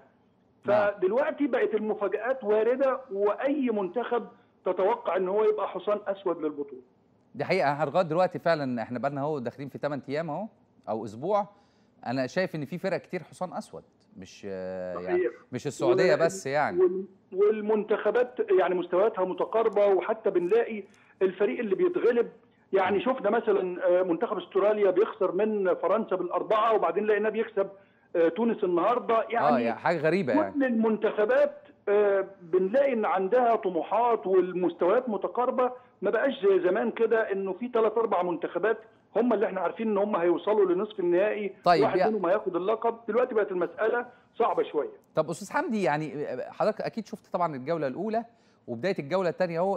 نعم. فدلوقتي بقت المفاجآت واردة وأي منتخب تتوقع ان هو يبقى حصان اسود للبطوله دي حقيقه احنا لغايه دلوقتي فعلا احنا بقالنا اهو داخلين في 8 ايام اهو او اسبوع انا شايف ان في فرق كتير حصان اسود مش آه، يعني صحيح. مش السعوديه وال- بس يعني وال- والمنتخبات يعني مستوياتها متقاربه وحتى بنلاقي الفريق اللي بيتغلب يعني شفنا مثلا آه، منتخب استراليا بيخسر من فرنسا بالاربعه وبعدين لقيناه بيكسب آه، تونس النهارده اه يعني يعني حاجه غريبه يعني كل المنتخبات آه، بنلاقي ان عندها طموحات والمستويات متقاربه ما بقاش زي زمان كده انه في ثلاث اربع منتخبات هم اللي احنا عارفين ان هم هيوصلوا لنصف النهائي طيب، واحد يا- منهم هياخد اللقب دلوقتي بقت المساله صعبه شويه طب استاذ حمدي يعني حضرتك اكيد شفت طبعا الجوله الاولى وبدايه الجوله الثانيه اهو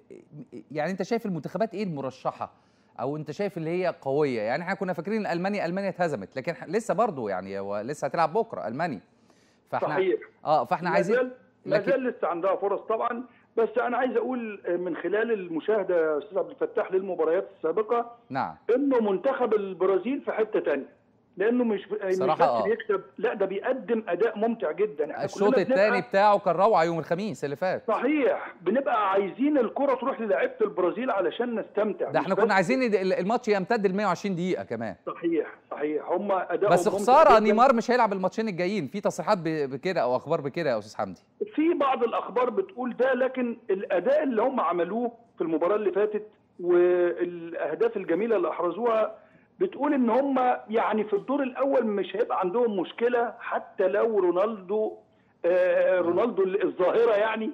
يعني انت شايف المنتخبات ايه المرشحه او انت شايف اللي هي قويه يعني احنا كنا فاكرين المانيا المانيا اتهزمت لكن ح- لسه برضو يعني هو لسه هتلعب بكره المانيا فاحنا صحيح اه فاحنا ما عايزين زال ما لكن- زال لسه عندها فرص طبعا بس انا عايز اقول من خلال المشاهده يا استاذ عبد الفتاح للمباريات السابقه نعم انه منتخب البرازيل في حته تانية لانه مش مش صراحة بس آه. بيكسب لا ده بيقدم اداء ممتع جدا احنا الشوط كلنا الثاني بنبقى- بتاعه كان روعه يوم الخميس اللي فات صحيح بنبقى عايزين الكره تروح للاعيبه البرازيل علشان نستمتع ده مش احنا بس- كنا عايزين ال- الماتش يمتد ل 120 دقيقه كمان صحيح صحيح هم ادائهم بس ممتع خساره جداً. نيمار مش هيلعب الماتشين الجايين في تصريحات ب- بكده او اخبار بكده يا استاذ حمدي في بعض الاخبار بتقول ده لكن الاداء اللي هم عملوه في المباراه اللي فاتت والاهداف الجميله اللي احرزوها بتقول ان هم يعني في الدور الاول مش هيبقى عندهم مشكله حتى لو رونالدو آه رونالدو الظاهره يعني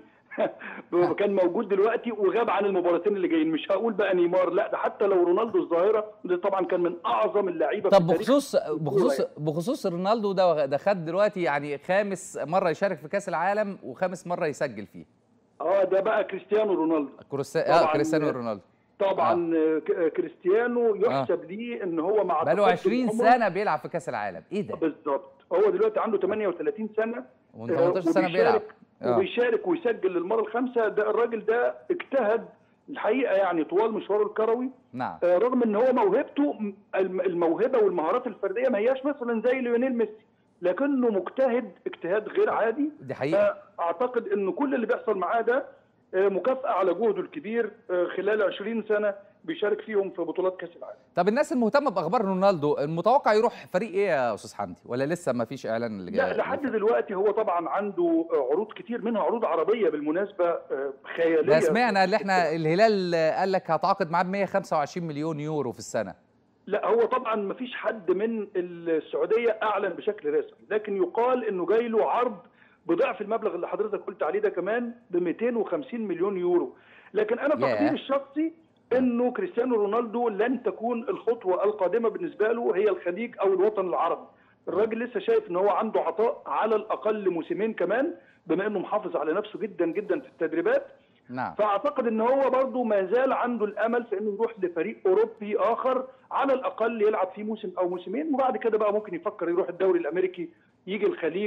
كان موجود دلوقتي وغاب عن المباراتين اللي جايين مش هقول بقى نيمار لا ده حتى لو رونالدو الظاهره ده طبعا كان من اعظم اللعيبه طب في تاريخ بخصوص بخصوص يعني. بخصوص رونالدو ده ده خد دلوقتي يعني خامس مره يشارك في كاس العالم وخامس مره يسجل فيه اه ده بقى كريستيانو رونالدو كروسا... اه طبعاً. كريستيانو رونالدو طبعا ك- كريستيانو يحسب ليه ان هو مع بقاله تقدم 20 عمره- سنه بيلعب في كاس العالم ايه ده بالظبط هو دلوقتي عنده 38 سنه ومن 18 سنه وبيشارك- بيلعب اه وبيشارك ويسجل للمره الخامسه ده الراجل ده اجتهد الحقيقه يعني طوال مشواره الكروي نعم آه، رغم ان هو موهبته م- الم- الموهبه والمهارات الفرديه ما هياش مثلا زي ليونيل ميسي لكنه مجتهد اجتهاد غير عادي دي حقيقه اعتقد ان كل اللي بيحصل معاه ده آه، مكافاه على جهده الكبير آه، خلال 20 سنه بيشارك فيهم في بطولات كاس العالم طب الناس المهتمه باخبار رونالدو المتوقع يروح فريق ايه يا استاذ حمدي ولا لسه ما فيش اعلان اللي لا لحد دلوقتي هو طبعا عنده عروض كتير منها عروض عربيه بالمناسبه آه، خياليه ده سمعنا اللي احنا الهلال قال لك هتعاقد معاه ب 125 مليون يورو في السنه لا هو طبعا ما فيش حد من السعوديه اعلن بشكل رسمي لكن يقال انه جاي له عرض بضعف المبلغ اللي حضرتك قلت عليه ده كمان ب 250 مليون يورو لكن انا ياه. تقديري الشخصي انه كريستيانو رونالدو لن تكون الخطوه القادمه بالنسبه له هي الخليج او الوطن العربي الراجل لسه شايف ان هو عنده عطاء على الاقل موسمين كمان بما انه محافظ على نفسه جدا جدا في التدريبات نعم فاعتقد ان هو برضه ما زال عنده الامل في انه يروح لفريق اوروبي اخر على الاقل يلعب فيه موسم او موسمين وبعد كده بقى ممكن يفكر يروح الدوري الامريكي يجي الخليج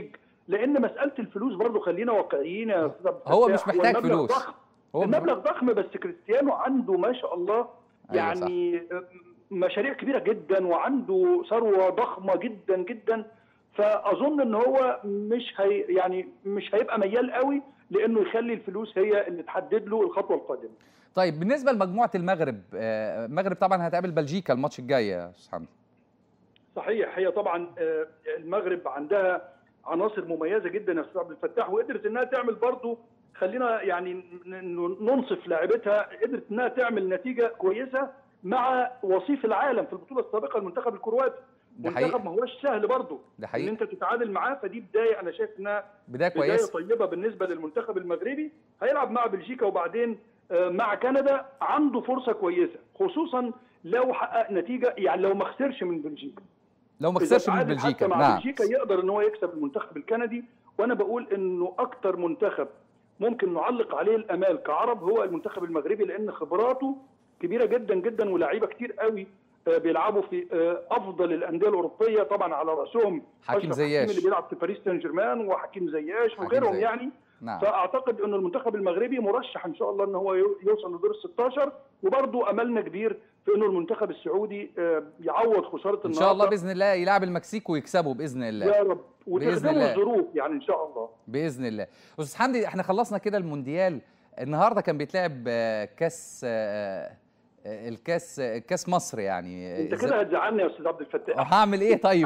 لان مساله الفلوس برضو خلينا واقعيين يا استاذ عبد هو الفتاح، مش محتاج المبلغ فلوس. ضخم هو المبلغ ضخم بس كريستيانو عنده ما شاء الله أيوة يعني مشاريع كبيره جدا وعنده ثروه ضخمه جدا جدا فاظن ان هو مش هي يعني مش هيبقى ميال قوي لانه يخلي الفلوس هي اللي تحدد له الخطوه القادمه طيب بالنسبه لمجموعه المغرب آه، المغرب طبعا هتقابل بلجيكا الماتش الجاي يا استاذ حمدي صحيح هي طبعا آه، المغرب عندها عناصر مميزه جدا يا استاذ عبد الفتاح وقدرت انها تعمل برضو خلينا يعني ن- ن- ننصف لاعبتها قدرت انها تعمل نتيجه كويسه مع وصيف العالم في البطوله السابقه المنتخب الكرواتي ده منتخب حقيقي ما هوش سهل برضه ده ان حقيقي انت تتعادل معاه فدي بدايه انا شايف انها بدايه بدايه كويسه طيبه بالنسبه للمنتخب المغربي هيلعب مع بلجيكا وبعدين آه، مع كندا عنده فرصه كويسه خصوصا لو حقق نتيجه يعني لو ما خسرش من بلجيكا لو ما إذا خسرش من تعادل بلجيكا حتى مع نعم بلجيكا يقدر ان هو يكسب المنتخب الكندي وانا بقول انه اكتر منتخب ممكن نعلق عليه الامال كعرب هو المنتخب المغربي لان خبراته كبيره جدا جدا ولاعيبه كتير قوي آه، بيلعبوا في آه، افضل الانديه الاوروبيه طبعا على راسهم حكيم أشرف زياش. اللي بيلعب في باريس سان جيرمان وحكيم زياش حكيم وغيرهم زياش. يعني نعم فاعتقد ان المنتخب المغربي مرشح ان شاء الله ان هو يو- يوصل لدور ال 16 وبرضه املنا كبير في انه المنتخب السعودي آه، يعوض خساره ان شاء الله النهاردة. باذن الله يلعب المكسيك ويكسبوا باذن الله يا رب بإذن وتخدموا الله. الظروف يعني ان شاء الله باذن الله استاذ حمدي احنا خلصنا كده المونديال النهارده كان بيتلعب آه، كاس آه، آه، الكاس آه، كاس مصر يعني انت إزاي- كده هتزعلني يا استاذ عبد الفتاح هعمل ايه طيب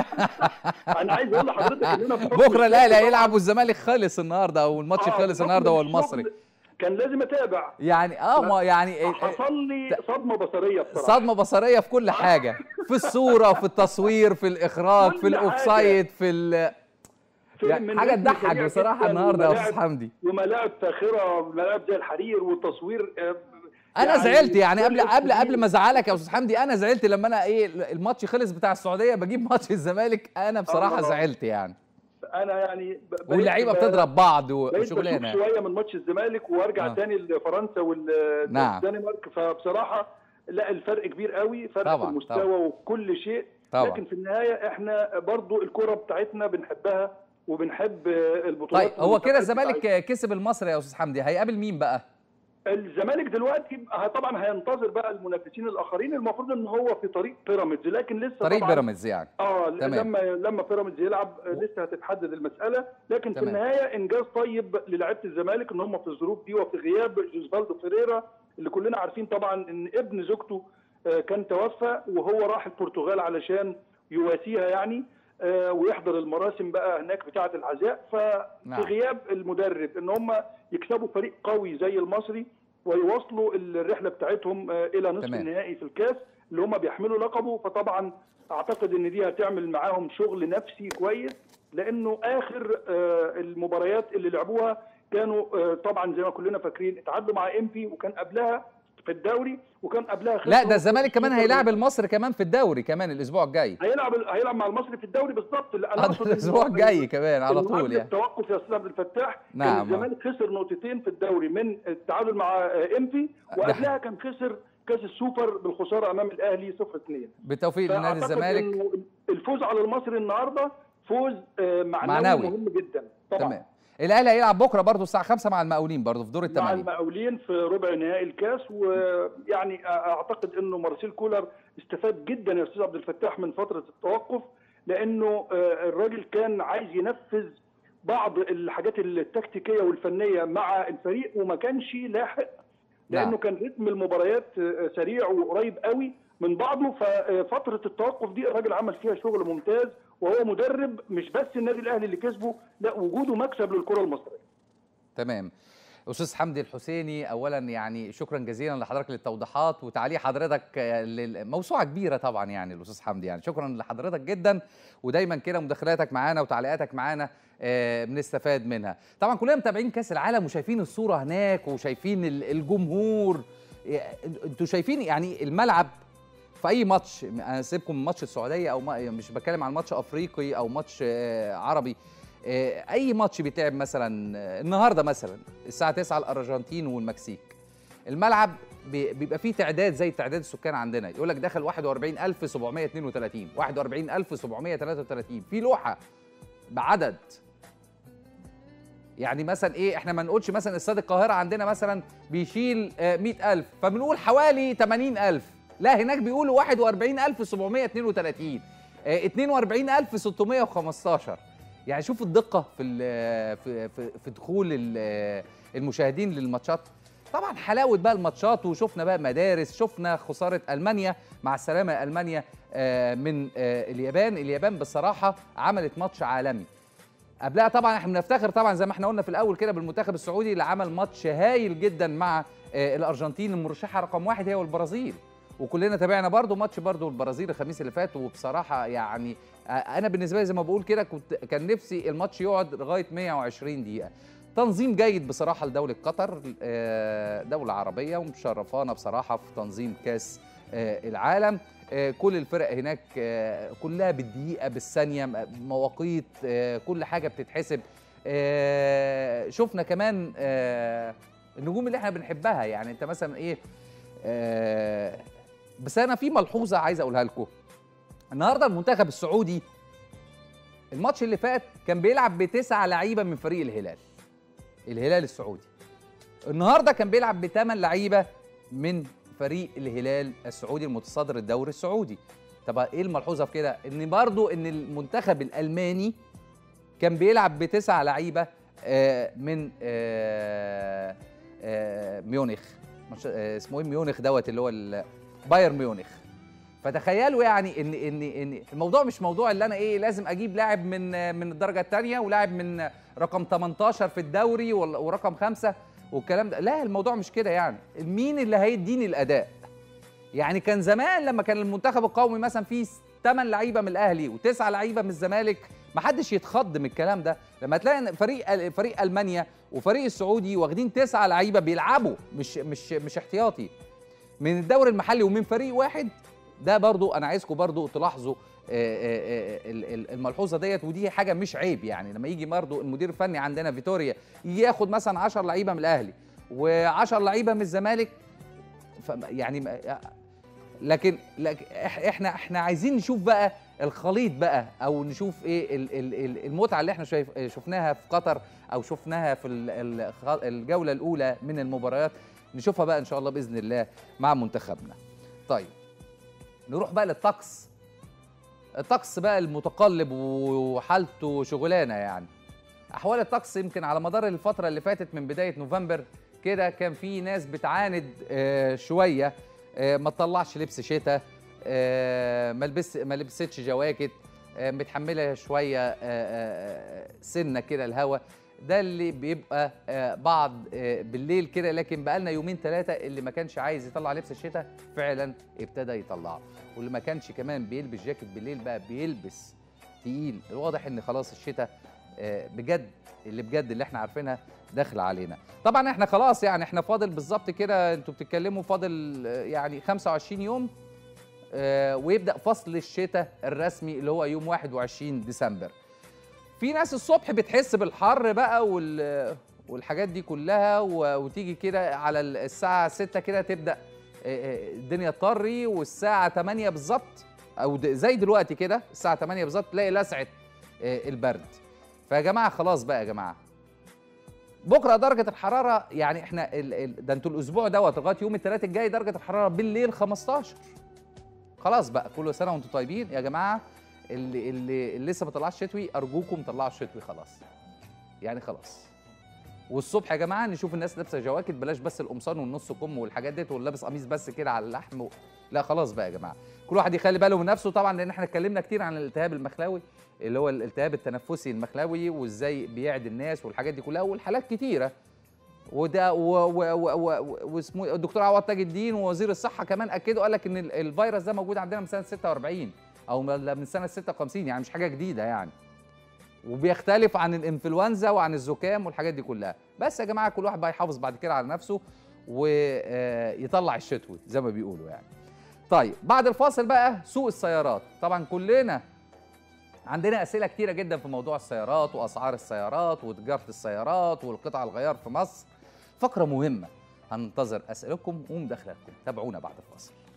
انا عايز اقول لحضرتك ان انا بحكم بكره الاهلي الشغل هيلعب والزمالك خلص النهارده او الماتش آه، خلص بحكم النهارده هو الشغل المصري كان لازم اتابع يعني اه ما يعني حصل لي صدمه بصريه بصراحه صدمه بصريه في كل حاجه في الصوره في التصوير في الاخراج في كل حاجة. الاوفسايد في ال... في- يعني من حاجه اسم تضحك سريع بصراحه جداً النهارده يا استاذ وملاعب- حمدي وملاعب فاخره وملاعب زي الحرير والتصوير آه، انا يعني زعلت يعني قبل فرق قبل كبير. قبل ما ازعلك يا استاذ حمدي انا زعلت لما انا ايه الماتش خلص بتاع السعوديه بجيب ماتش الزمالك انا بصراحه الله. زعلت يعني انا يعني ب- بقيت- واللعيبه ب- بتضرب بعض بقيت بشوف وشغلانه شويه من ماتش الزمالك وارجع آه. تاني لفرنسا نعم. والدنمارك فبصراحه لا الفرق كبير قوي فرق طبعاً، في المستوى وكل شيء طبعا لكن في النهايه احنا برضو الكره بتاعتنا بنحبها وبنحب البطولات طيب هو كده والمنتخبات بتاعتنا. الزمالك كسب المصري يا استاذ حمدي هيقابل مين بقى الزمالك دلوقتي ه- طبعا هينتظر بقى المنافسين الاخرين المفروض ان هو في طريق بيراميدز لكن لسه طريق طبعا بيراميدز يعني اه تمام. لما لما بيراميدز يلعب آه، لسه هتتحدد المساله لكن في تمام. النهايه انجاز طيب للاعيبه الزمالك ان هم في الظروف دي وفي غياب جوزفالدو فيريرا اللي كلنا عارفين طبعا ان ابن زوجته آه، كان توفى وهو راح البرتغال علشان يواسيها يعني آه، ويحضر المراسم بقى هناك بتاعه العزاء ففي نعم. غياب المدرب ان هم يكسبوا فريق قوي زي المصري ويواصلوا الرحله بتاعتهم آه، الى نصف تمام. النهائي في الكاس اللي هم بيحملوا لقبه فطبعا اعتقد ان دي هتعمل معاهم شغل نفسي كويس لانه اخر آه، المباريات اللي لعبوها كانوا آه، طبعا زي ما كلنا فاكرين اتعادلوا مع امبي وكان قبلها في الدوري وكان قبلها لا خسروا ده الزمالك كمان السوبر هيلاعب المصري كمان في الدوري كمان الاسبوع الجاي هيلعب هيلعب مع المصري في الدوري بالظبط لا، انا آه، أقصد إن الاسبوع هو الجاي كمان على المهم طول يعني التوقف يا استاذ عبد الفتاح نعم. كان الزمالك خسر نقطتين في الدوري من التعادل مع آه، امبي وقبلها كان خسر كاس السوبر بالخساره امام الاهلي 0 2 بالتوفيق لنادي فأعتقد الزمالك إنه الفوز على المصري النهارده فوز آه، معنوي, معنوي. مهم جدا طبعا تمام الاهلي هيلعب بكره برضه الساعه 5 مع المقاولين برضه في دور مع الثمانيه المقاولين في ربع نهائي الكاس ويعني اعتقد انه مارسيل كولر استفاد جدا يا استاذ عبد الفتاح من فتره التوقف لانه آه، الراجل كان عايز ينفذ بعض الحاجات التكتيكيه والفنيه مع الفريق وما كانش لاحق لانه نعم. كان رتم المباريات آه، سريع وقريب قوي من بعضه ففتره التوقف دي الراجل عمل فيها شغل ممتاز وهو مدرب مش بس النادي الاهلي اللي كسبه لا وجوده مكسب للكره المصريه تمام استاذ حمدي الحسيني اولا يعني شكرا جزيلا لحضرتك للتوضيحات وتعليق حضرتك آه، لل- موسوعه كبيره طبعا يعني الاستاذ حمدي يعني شكرا لحضرتك جدا ودايما كده مداخلاتك معانا وتعليقاتك معانا آه، بنستفاد منها طبعا كلنا متابعين كاس العالم وشايفين الصوره هناك وشايفين ال- الجمهور آه، انتوا شايفين يعني الملعب في اي ماتش انا سيبكم من ماتش السعوديه او ما مش بتكلم عن ماتش افريقي او ماتش آه، عربي آه، اي ماتش بيتلعب مثلا آه، النهارده مثلا الساعه 9 الارجنتين والمكسيك الملعب بي- بيبقى فيه تعداد زي تعداد السكان عندنا يقول لك دخل 41732 41733 في لوحه بعدد يعني مثلا ايه احنا ما نقولش مثلا استاد القاهره عندنا مثلا بيشيل آه، 100000 فبنقول حوالي 80000 لا هناك بيقولوا 41732 آه، 42615 يعني شوف الدقه في ال- في في, في دخول ال- المشاهدين للماتشات طبعا حلاوه بقى الماتشات وشفنا بقى مدارس شفنا خساره المانيا مع السلامه يا المانيا آه، من آه، اليابان اليابان بصراحه عملت ماتش عالمي قبلها طبعا احنا بنفتخر طبعا زي ما احنا قلنا في الاول كده بالمنتخب السعودي اللي عمل ماتش هايل جدا مع آه، الارجنتين المرشحه رقم واحد هي والبرازيل وكلنا تابعنا برضو ماتش برضو البرازيل الخميس اللي فات وبصراحه يعني آه، انا بالنسبه لي زي ما بقول كده كنت كان نفسي الماتش يقعد لغايه 120 دقيقه تنظيم جيد بصراحه لدوله قطر آه، دوله عربيه ومشرفانا بصراحه في تنظيم كاس آه، العالم آه، كل الفرق هناك آه، كلها بالدقيقه بالثانيه م- مواقيت آه، كل حاجه بتتحسب آه، شفنا كمان آه، النجوم اللي احنا بنحبها يعني انت مثلا ايه آه، بس انا في ملحوظه عايز اقولها لكم النهارده المنتخب السعودي الماتش اللي فات كان بيلعب بتسعة لعيبه من فريق الهلال الهلال السعودي النهارده كان بيلعب بثمان لعيبه من فريق الهلال السعودي المتصدر الدوري السعودي طب ايه الملحوظه في كده ان برضو ان المنتخب الالماني كان بيلعب بتسع لعيبه آه، من آه، آه، ميونخ مش- آه، اسمه ايه ميونخ دوت اللي هو ال- بايرن ميونخ فتخيلوا يعني ان ان ان الموضوع مش موضوع اللي انا ايه لازم اجيب لاعب من من الدرجه الثانيه ولاعب من رقم 18 في الدوري وال- ورقم خمسة والكلام ده لا الموضوع مش كده يعني مين اللي هيديني الاداء يعني كان زمان لما كان المنتخب القومي مثلا فيه 8 لعيبه من الاهلي وتسعة لعيبه من الزمالك ما حدش يتخض من الكلام ده لما تلاقي إن فريق فريق المانيا وفريق السعودي واخدين تسعة لعيبه بيلعبوا مش مش مش احتياطي من الدوري المحلي ومن فريق واحد ده برضو انا عايزكم برضو تلاحظوا آه، آه، آه، ال- ال- الملحوظه ديت ودي حاجه مش عيب يعني لما يجي برضو المدير الفني عندنا فيتوريا يجي ياخد مثلا 10 لعيبه من الاهلي و10 لعيبه من الزمالك ف يعني ما- لكن لكن إح- احنا احنا عايزين نشوف بقى الخليط بقى او نشوف ايه ال- ال- ال- المتعه اللي احنا شايف شفناها في قطر او شفناها في ال- ال- خ- الجوله الاولى من المباريات نشوفها بقى ان شاء الله باذن الله مع منتخبنا. طيب نروح بقى للطقس الطقس بقى المتقلب وحالته شغلانه يعني احوال الطقس يمكن على مدار الفتره اللي فاتت من بدايه نوفمبر كده كان في ناس بتعاند آه، شويه آه، ما تطلعش لبس شتاء آه، ما لبس ما لبستش جواكت آه، متحمله شويه آه، آه، سنه كده الهوا ده اللي بيبقى آه، بعض آه، بالليل كده لكن بقالنا يومين ثلاثه اللي ما كانش عايز يطلع لبس الشتاء فعلا ابتدى يطلعه واللي ما كانش كمان بيلبس جاكيت بالليل بقى بيلبس تقيل الواضح ان خلاص الشتاء آه، بجد اللي بجد اللي احنا عارفينها داخله علينا طبعا احنا خلاص يعني احنا فاضل بالظبط كده انتوا بتتكلموا فاضل آه، يعني 25 يوم آه، ويبدا فصل الشتاء الرسمي اللي هو يوم 21 ديسمبر في ناس الصبح بتحس بالحر بقى وال والحاجات دي كلها و- وتيجي كده على ال- الساعة 6 كده تبدأ آه، آه، الدنيا تطري والساعة 8 بالظبط أو د- زي دلوقتي كده الساعة 8 بالظبط تلاقي لسعة آه، البرد فيا جماعة خلاص بقى يا جماعة بكرة درجة الحرارة يعني احنا ال ال ده انتوا الأسبوع دوت لغاية يوم الثلاث الجاي درجة الحرارة بالليل 15 خلاص بقى كل سنة وانتم طيبين يا جماعة اللي اللي, اللي لسه ما طلعش شتوي ارجوكم طلعوا الشتوي خلاص يعني خلاص والصبح يا جماعه نشوف الناس لابسه جواكت بلاش بس القمصان والنص كم والحاجات ديت واللي لابس قميص بس كده على اللحم و... لا خلاص بقى يا جماعه كل واحد يخلي باله من نفسه طبعا لان احنا اتكلمنا كتير عن الالتهاب المخلاوي اللي هو الالتهاب التنفسي المخلاوي وازاي بيعدي الناس والحاجات دي كلها والحالات كتيره وده و- و- و- و- واسمه إيه؟ الدكتور عوض تاج الدين ووزير الصحه كمان اكدوا قال لك ان ال- الفيروس ده موجود عندنا من سنه 46 او من من سنه 56 يعني مش حاجه جديده يعني وبيختلف عن الانفلونزا وعن الزكام والحاجات دي كلها بس يا جماعه كل واحد بقى يحافظ بعد كده على نفسه ويطلع الشتوي زي ما بيقولوا يعني طيب بعد الفاصل بقى سوق السيارات طبعا كلنا عندنا اسئله كتيره جدا في موضوع السيارات واسعار السيارات وتجاره السيارات والقطع الغيار في مصر فقره مهمه هننتظر اسئلتكم ومداخلاتكم تابعونا بعد الفاصل